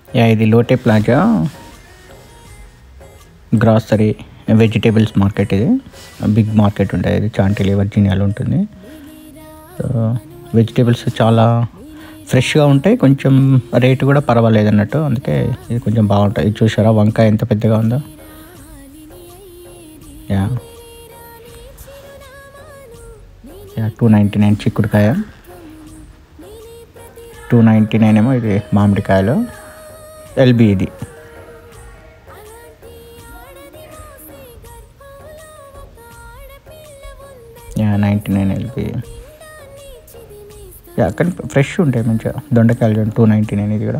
Yeah ఇది Lotte plaza grocery vegetables market ఇది big market ఉంటుంది ఇది చాంటిలీ వర్జీనియాలో ఉంటుంది సో వెజిటేబుల్స్ చాలా ఫ్రెష్గా ఉంటాయి కొంచెం రేటు కూడా పర్వాలేదు అన్నట్టు అందుకే ఇది కొంచెం బాగుంటుంది ఇది చూసారా వంకాయ ఎంత పెద్దగా ఉందో yeah yeah two ninety nine చిక్కుడుకాయ టూ నైంటీ నైన్ ఏమో ఇది మామిడికాయలు ఎల్బి ఇది yeah ninety nine LB yeah కానీ ఫ్రెష్ ఉంటాయి మంచిగా దొండకాయలు చూడండి టూ నైంటీ నైన్ ఇది కూడా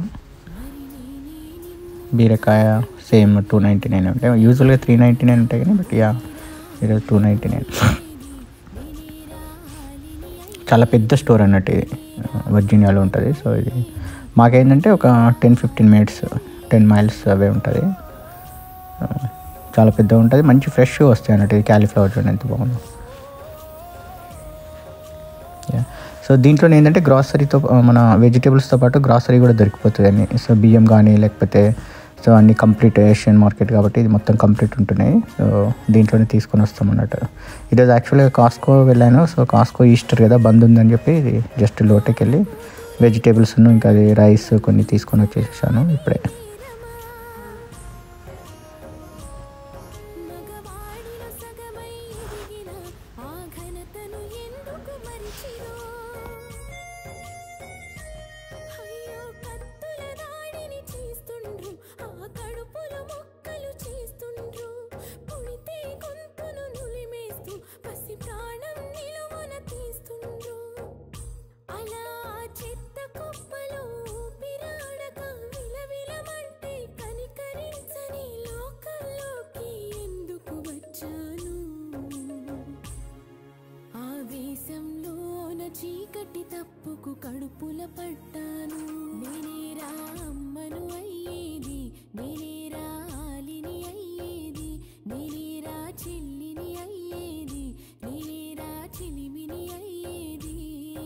బీరకాయ సేమ్ టూ నైంటీ నైన్ ఉంటాయి యూజువల్గా త్రీ నైంటీ నైన్ ఉంటాయి కానీ బట్ యా ఈరోజు టూ నైంటీ నైన్ చాలా పెద్ద స్టోర్ అన్నట్టు ఇది వర్జీనియాలో ఉంటుంది సో ఇది మాకేంటంటే ఒక ten fifteen minutes ten miles away ఉంటుంది చాలా పెద్దగా ఉంటుంది మంచి ఫ్రెష్గా వస్తాయి అన్నట్టు ఇది క్యాలీఫ్లవర్ చూడండి ఎంత బాగుందో సో దీంట్లో ఏంటంటే గ్రాసరీతో మన వెజిటేబుల్స్తో పాటు గ్రాసరీ కూడా దొరికిపోతుంది అన్ని సో బియ్యం కానీ లేకపోతే సో అన్ని కంప్లీట్ ఏషియన్ మార్కెట్ కాబట్టి ఇది మొత్తం కంప్లీట్ ఉంటున్నాయి సో దీంట్లోనే తీసుకొని వస్తాం అన్నట్టు ఈరోజు యాక్చువల్గా కాస్కో వెళ్ళాను సో కాస్కో ఈస్టర్ కదా బంద్ ఉందని చెప్పి ఇది జస్ట్ లోటకి వెళ్ళి వెజిటేబుల్స్ ఇంకా అది రైస్ కొన్ని తీసుకొని వచ్చేసాను ఇప్పుడే మగవాడిలో సగమై ఎదిగిన ఆ ఘనతను ఎందుకు మరిచిరో అయ్యో కత్తుల దాడిని చేస్తుండ్రు ఆ కడుపులో మొక్కలు చేస్తుండ్రు పుడితే గొంతును నులిమేస్తూ పసి ప్రాణం నిలువన తీస్తుండ్రు అలా చెత్త కుప్పలో ఊపిరాడక విలవిలమంటే కనికరించని లోకంలోకి ఎందుకు వచ్చాను ఆవేశంలోన చీకటి తప్పుకు కడుపుల పడ్డాను నేనేరా అమ్మను అయ్యేది నేనేరా ఆలిని అయ్యేది నేనేరా చెల్లిని అయ్యేది నేనేరా చిలిమిని అయ్యేది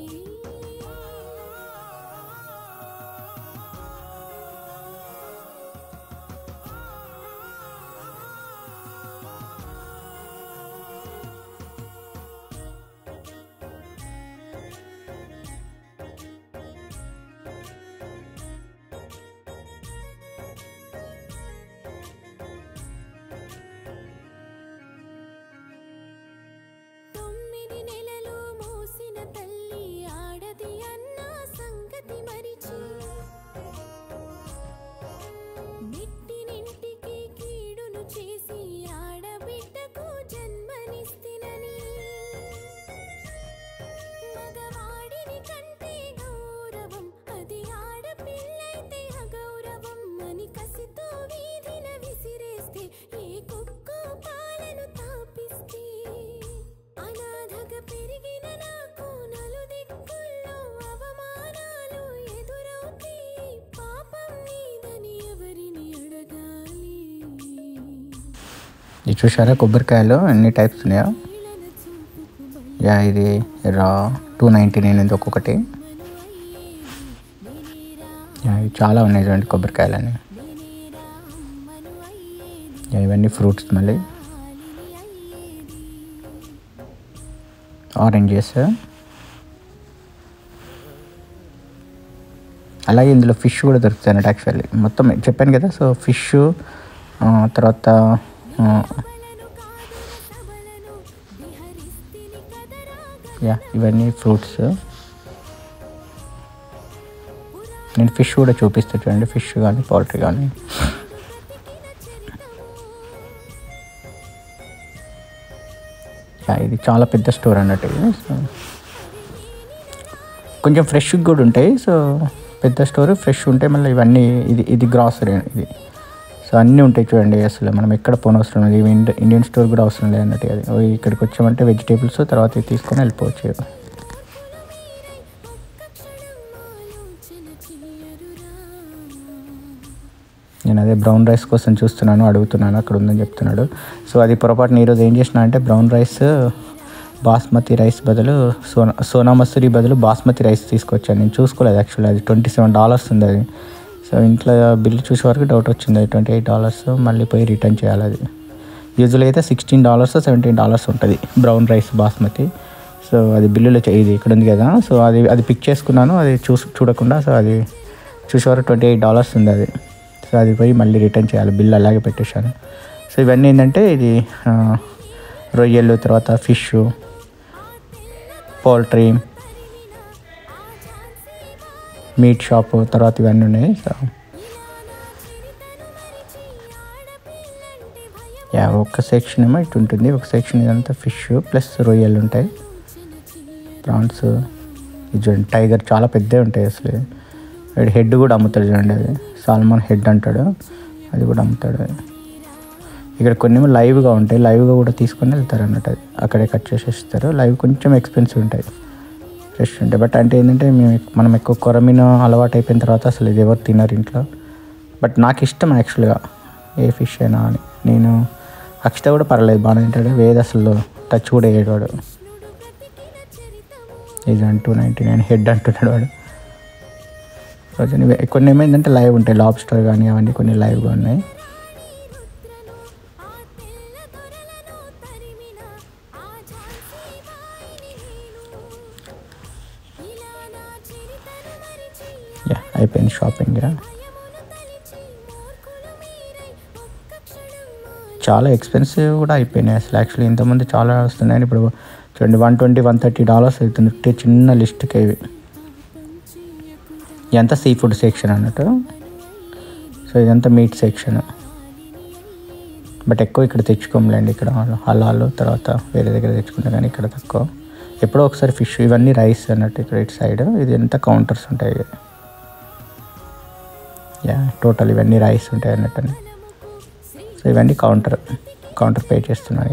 తొమ్మిది నెలలు మోసిన తల్లి ఆడది అన్న సంగతి మరిచి నిట్టినింటికి కీడును చేసి ఆడబిడ్డకు జన్మనిస్తినని మగవాడిని కంటే గౌరవం అది ఆడపిల్లైతే అగౌరవం అని కసితో వీధిన విసిరేస్తే ఏ కుక్కో పాలను తాపిస్తే అనాథగా పెరిగిన నాకు నలుదిక్కుల్లో అవమానాలు ఎదురవుతే పాపం నీదని ఎవరిని అడగాలి ఇది చూసారా కొబ్బరికాయలు ఎన్ని టైప్స్ ఉన్నాయో వీళ్ళన చూపుకు బలి యా ఇది రా టూ నైంటీ నైన్ ఇది ఒక్కొక్కటి యా ఇవి చాలా ఉన్నాయి చూడండి కొబ్బరికాయలని నేనేరా అమ్మను అయ్యేది యా, ఇవన్నీ ఫ్రూట్స్ మళ్ళీ ఆలి అయ్యేది ఆరెంజెస్ అలాగే ఇందులో ఫిష్ కూడా దొరుకుతాయి అన్నట్టు యాక్చువల్లీ మొత్తం చెప్పాను కదా సో ఫిష్ తర్వాత ఆ, బలను కాదు సబలను విహరిస్తిని కదరాగా యా ఇవన్నీ ఫ్రూట్స్ నేను ఫిష్ కూడా చూపిస్తాను చూడండి ఫిష్ కానీ పౌల్ట్రీ కానీ యా, ఇది చాలా పెద్ద స్టోర్ అన్నట్టు ఇది సో కొంచెం ఫ్రెష్ కూడా ఉంటాయి సో పెద్ద స్టోర్ ఫ్రెష్ ఉంటాయి మళ్ళీ ఇవన్నీ ఇది ఇది గ్రాసరీ ఇది సో అన్నీ ఉంటాయి చూడండి అసలు మనం ఎక్కడ పోనవసరం లేదు ఇవి ఇండి- ఇండియన్ స్టోర్ కూడా అవసరం లేదు అన్నట్టు అది ఓ ఇక్కడికి వచ్చామంటే వెజిటేబుల్స్ తర్వాత ఇది తీసుకొని వెళ్ళిపోవచ్చు ఒక్క క్షణం ఆలోచన చెయ్యరురా నేను అదే బ్రౌన్ రైస్ కోసం చూస్తున్నాను అడుగుతున్నాను అక్కడ ఉందని చెప్తున్నాడు సో అది పొరపాటున ఈరోజు ఏం చేసిన అంటే బ్రౌన్ రైస్ బాస్మతి రైస్ బదులు సోనా సోనా మసూరి బదులు బాస్మతి రైస్ తీసుకొచ్చాను నేను చూసుకోలేదు యాక్చువల్లీ అది ట్వంటీ సెవెన్ డాలర్స్ ఉంది అది సో ఇంట్లో బిల్ చూసే వరకు డౌట్ వచ్చింది ట్వంటీ ఎయిట్ డాలర్స్ మళ్ళీ పోయి రిటర్న్ చేయాలి అది యూజువల్ అయితే సిక్స్టీన్ డాలర్స్ సెవెంటీన్ డాలర్స్ ఉంటుంది బ్రౌన్ రైస్ బాస్మతి సో అది బిల్లులో చే- ఇది ఇక్కడ ఉంది కదా సో అది అది పిక్ చేసుకున్నాను అది చూసి చూడకుండా సో అది చూసేవారు ట్వంటీ ఎయిట్ డాలర్స్ ఉంది అది సో అది పోయి మళ్ళీ రిటర్న్ చేయాలి బిల్ అలాగే పెట్టేశాను సో ఇవన్నీ ఏంటంటే ఇది ఆ, రొయ్యలు తర్వాత ఫిష్ పౌల్ట్రీ మీట్ షాపు తర్వాత ఇవన్నీ ఉన్నాయి సో యా ఒక సెక్షన్ ఏమో ఇటు ఉంటుంది ఒక సెక్షన్ ఇదంతా ఫిష్ ప్లస్ రొయ్యలు ఉంటాయి ప్రాన్స్ ఇది చూడండి టైగర్ చాలా పెద్దవి ఉంటాయి అసలు వీడి హెడ్ కూడా అమ్ముతాడు చూడండి అది సాల్మాన్ హెడ్ అంటాడు అది కూడా అమ్ముతాడు ఇక్కడ కొన్ని లైవ్గా ఉంటాయి లైవ్గా కూడా తీసుకొని వెళ్తారు అన్నట్టు అది అక్కడే కట్ చేసేస్తారు లైవ్ కొంచెం ఎక్స్పెన్సివ్ ఉంటాయి ఫ్రెష్ ఉంటాయి బట్ అంటే ఏంటంటే మేము ఎక్- మనం ఎక్కువ కొరమీన అలవాటు అయిపోయిన తర్వాత అసలు ఇది ఎవరు తినరు ఇంట్లో బట్ నాకు ఇష్టం యాక్చువల్గా ఏ ఫిష్ అయినా అని నేను అక్షిత కూడా పర్లేదు బాగానే తింటాడు వేద అసలు టచ్ కూడా వేయడు వాడు ఇది టూ నైంటీ నైన్ హెడ్ అంటున్నాడు వాడు రోజు ఇవి- కొన్ని ఏమైందంటే లైవ్ ఉంటాయి లాబ్స్టర్ కానీ అవన్నీ కొన్ని లైవ్గా ఉన్నాయి యా అయిపోయింది షాపింగ్ చాలా ఎక్స్పెన్సివ్ కూడా అయిపోయినాయి అసలు యాక్చువల్లీ ఇంతకుముందు చాలా వస్తున్నాయి ఇప్పుడు చూడండి one twenty one thirty dollars అవుతుంది ఒకే చిన్న లిస్ట్కి ఇవి ఇదంతా సీ ఫుడ్ సెక్షన్ అన్నట్టు సో ఇదంతా మీట్ సెక్షన్ బట్ ఎక్కువ ఇక్కడ తెచ్చుకోములేండి ఇక్కడ హలాలు తర్వాత వేరే దగ్గర తెచ్చుకుంటాం కానీ ఇక్కడ తక్కువ ఎప్పుడో ఒకసారి ఫిష్ ఇవన్నీ రైస్ అన్నట్టు ఇక్కడ ఇటు సైడ్ ఇది ఎంత కౌంటర్స్ ఉంటాయి యా టోటల్ ఇవన్నీ రైస్ ఉంటాయి అన్నట్టు సో ఇవన్నీ కౌంటర్ కౌంటర్ పే చేస్తున్నాను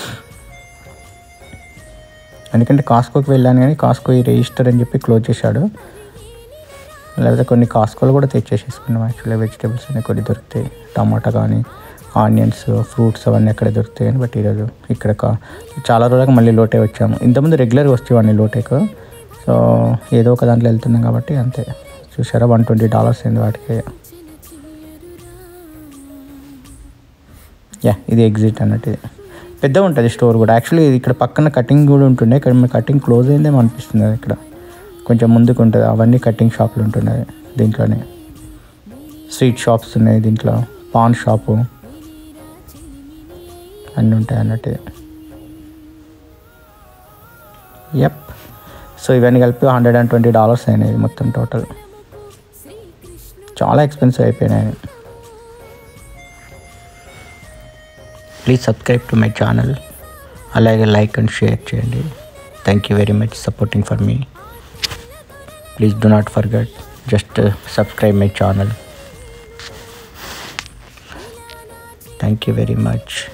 ఎందుకంటే కాస్కోకి వెళ్ళాను కానీ కాస్కో ఈ రిజిస్టర్ అని చెప్పి క్లోజ్ చేశాడు లేకపోతే కొన్ని కాస్కోలు కూడా తెచ్చేసేసుకున్నాం యాక్చువల్లీ వెజిటేబుల్స్ అన్నీ కొన్ని దొరుకుతాయి టమాటా కానీ ఆనియన్స్ ఫ్రూట్స్ అవన్నీ అక్కడ దొరుకుతాయి అని బట్ ఈరోజు ఇక్కడ కా- చాలా రోజులకు మళ్ళీ లోటే వచ్చాము ఇంతకుముందు రెగ్యులర్గా వచ్చేవాడిని లోటేకు సో ఏదో ఒక దాంట్లో వెళ్తున్నాం కాబట్టి అంతే చూసారా వన్ ట్వంటీ డాలర్స్ అయింది వాటికి యా ఇది ఎగ్జిట్ అన్నట్టు ఇది పెద్దగా ఉంటుంది స్టోర్ కూడా యాక్చువల్లీ ఇది ఇక్కడ పక్కన కటింగ్ కూడా ఉంటుండే ఇక్కడ మీ కటింగ్ క్లోజ్ అయిందేమో అనిపిస్తుంది అది ఇక్కడ కొంచెం ముందుకు ఉంటుంది అవన్నీ కటింగ్ షాపులు ఉంటున్నాయి దీంట్లోనే స్ట్రీట్ షాప్స్ ఉన్నాయి దీంట్లో పాన్ షాపు అన్నీ ఉంటాయి అన్నట్టు ఇది. యప్ సో ఇవన్నీ కలిపి హండ్రెడ్ అండ్ ట్వంటీ డాలర్స్ అయినాయి మొత్తం టోటల్ చాలా ఎక్స్పెన్సివ్ అయిపోయినాయి please subscribe to my channel అలాగే లైక్ అండ్ షేర్ చేయండి thank you very much supporting for me please do not forget just subscribe my channel thank you very much